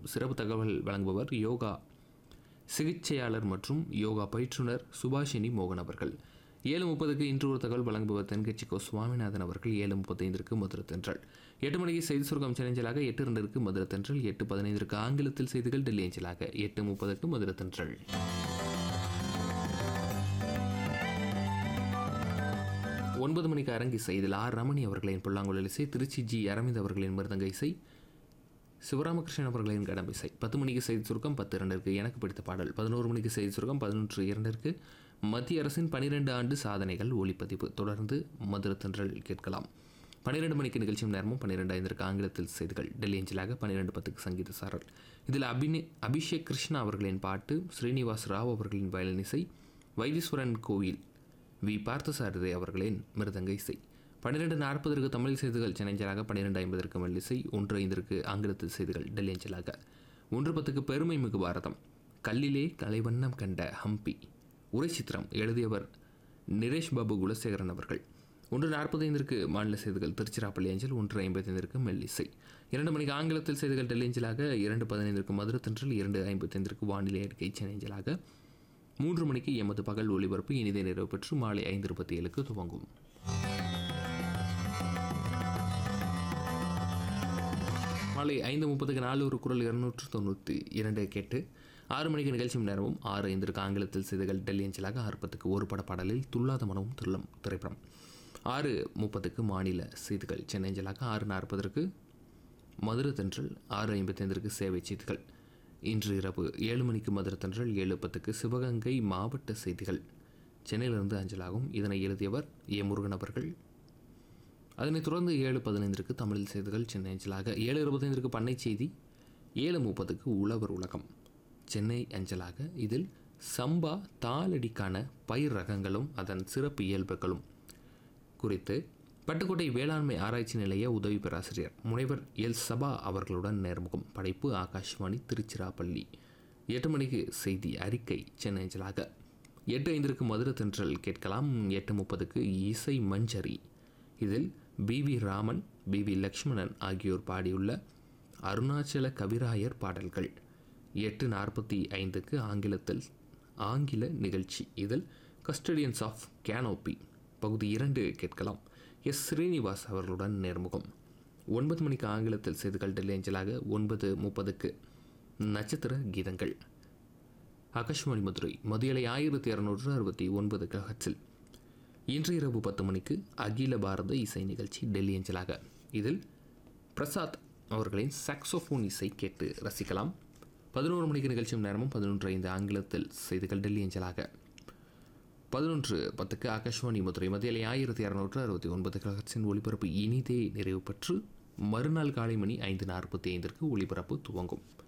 சிறப்பு தகவல் வழங்குபவர் யோகா சிகிச்சையாளர் மற்றும் யோகா பயிற்றுனர் சுபாஷினி மோகன் அவர்கள் ஏழு முப்பதுக்கு இன்று ஒரு தகவல் வழங்குபவர் தென்கட்சி கோ சுவாமிநாதன் அவர்கள் ஏழு முப்பத்தைந்திற்கு மதுரை தென்றல் எட்டு மணிக்கு செய்தி சுருக்கம் சென்னஞ்சலாக எட்டு ரெண்டிற்கு மதுரை தென்றல் எட்டு பதினைந்திற்கு ஆங்கிலத்தில் செய்திகள் டெல்லி அஞ்சலாக எட்டு முப்பதுக்கு மதுரை தென்றல் ஒன்பது மணிக்கு அரங்கி செய்தில் ஆர் ரமணி அவர்களின் புல்லாங்குழல் இசை திருச்சி ஜி அரவிந்த் அவர்களின் மிருதங்க இசை சிவராமகிருஷ்ணன் அவர்களின் கடம்பு இசை பத்து மணிக்கு செய்தி சுருக்கம் பத்து இரண்டிற்கு எனக்கு பிடித்த பாடல் பதினோரு மணிக்கு செய்தி சுருக்கம் பதினொன்று இரண்டிற்கு மத்திய அரசின் பனிரெண்டு ஆண்டு சாதனைகள் ஒளிப்பதிவு தொடர்ந்து மதுரை தென்றல் கேட்கலாம் பன்னிரெண்டு மணிக்கு நிகழ்ச்சியும் நேரமும் பன்னிரெண்டு ஐந்திற்கு ஆங்கிலத்தில் செய்திகள் டெல்லி அஞ்சலாக பன்னிரெண்டு பத்துக்கு சங்கீத சாரல் இதில் அபினே அபிஷேக் கிருஷ்ணா அவர்களின் பாட்டு ஸ்ரீனிவாஸ் ராவ் அவர்களின் வயலின் இசை வைத்தீஸ்வரன் கோவில் வி பார்த்தசாரதி அவர்களின் மிருதங்க இசை பன்னிரெண்டு நாற்பதற்கு தமிழ் செய்திகள் சென்னைஞ்சலாக பன்னிரெண்டு ஐம்பதற்கு மெல்லிசை ஒன்று ஐந்திற்கு ஆங்கிலத்தில் செய்திகள் டெல்லி அஞ்சலாக ஒன்று பத்துக்கு பெருமை மிகு பாரதம் கல்லிலே கலைவண்ணம் கண்ட ஹம்பி உரை சித்திரம் எழுதியவர் நிரேஷ் பாபு குலசேகரன் அவர்கள் ஒன்று நாற்பத்தைந்திற்கு மாநில செய்திகள் திருச்சிராப்பள்ளி அஞ்சல் ஒன்று ஐம்பத்தைந்திற்கு மெல்லிசை இரண்டு மணிக்கு ஆங்கிலத்தில் செய்திகள் டெல்லி அஞ்சலாக இரண்டு பதினைந்திற்கு மதுரை தென்றல் இரண்டு ஐம்பத்தைந்திற்கு வானிலை அறிக்கை சென்னை அஞ்சலாக மூன்று மணிக்கு எமது பகல் ஒளிபரப்பு இனிதே நிறைவு பெற்று மாலை ஐந்து இருபத்தி ஏழுக்கு துவங்கும் மாலை ஐந்து முப்பதுக்கு நாலு ஒரு குரல் இருநூற்று தொண்ணூற்றி இரண்டு கேட்டு ஆறு மணிக்கு நிகழ்ச்சி நேரமும் ஆறு ஐந்திற்கு ஆங்கிலத்தில் செய்திகள் டெல்லி அஞ்சலாக ஆறு பத்துக்கு ஒரு பட பாடலில் துல்லாத மனமும் துள்ளம் திரைப்படம் ஆறு முப்பதுக்கு மாநில செய்திகள் சென்னை அஞ்சலாக ஆறு நாற்பதற்கு மதுரை தென்றல் ஆறு ஐம்பத்தைந்திற்கு சேவை செய்திகள் இன்று இரவு ஏழு மணிக்கு மதுரை தென்றல் ஏழு பத்துக்கு சிவகங்கை மாவட்ட செய்திகள் சென்னையிலிருந்து அஞ்சலாகும் இதனை எழுதியவர் ஏ முருகன் அவர்கள் அதனைத் தொடர்ந்து ஏழு பதினைந்திற்கு தமிழில் செய்திகள் சென்னை அஞ்சலாக ஏழு இருபத்தைந்திற்கு பண்ணை செய்தி ஏழு முப்பதுக்கு உழவர் உலகம் சென்னை அஞ்சலாக இதில் சம்பா தாளடிக்கான பயிர் ரகங்களும் அதன் சிறப்பு இயல்புகளும் குறித்து பட்டுக்கோட்டை வேளாண்மை ஆராய்ச்சி நிலைய உதவி பேராசிரியர் முனைவர் எல் சபா அவர்களுடன் நேர்முகம் படைப்பு ஆகாஷ்வாணி திருச்சிராப்பள்ளி எட்டு மணிக்கு செய்தி அறிக்கை சென்னை அஞ்சலாக எட்டு ஐந்திற்கு மதுரை தென்றல் கேட்கலாம் எட்டு முப்பதுக்கு இசை மஞ்சரி இதில் P V Raman P V Lakshmanan ஆகியோர் பாடியுள்ள அருணாச்சல கவிராயர் பாடல்கள் எட்டு நாற்பத்தி ஐந்துக்கு ஆங்கிலத்தில் ஆங்கில நிகழ்ச்சி இதில் கஸ்டடியன்ஸ் ஆஃப் கேனோபி பகுதி இரண்டு கேட்கலாம் எஸ் ஸ்ரீனிவாஸ் அவர்களுடன் நேர்முகம் ஒன்பது மணிக்கு ஆங்கிலத்தில் செய்திகள் டெல்லி அஞ்சலாக ஒன்பது முப்பதுக்கு நட்சத்திர கீதங்கள் ஆகாஷ்வாணி மதுரை மதியலை ஆயிரத்தி இரநூற்று அறுபத்தி ஒன்பது கஹத்தில் இன்று இரவு பத்து மணிக்கு அகில பாரத இசை நிகழ்ச்சி டெல்லி அஞ்சலாக இதில் பிரசாத் அவர்களின் சாக்ஸோஃபோன் இசை கேட்டு ரசிக்கலாம் பதினோரு மணிக்கு நிகழ்ச்சியும் நேரமும் பதினொன்று ஐந்து ஆங்கிலத்தில் செய்திகள் டெல்லி அஞ்சலாக பதினொன்று பத்துக்கு ஆகாஷ்வாணி மதுரை மத்தியிலே ஆயிரத்தி இரநூற்று அறுபத்தி ஒன்பது கழகத்தின் ஒளிபரப்பு இனிதே நிறைவு பெற்று மறுநாள் காலை மணி ஐந்து நாற்பத்தி ஐந்திற்கு ஒளிபரப்பு துவங்கும்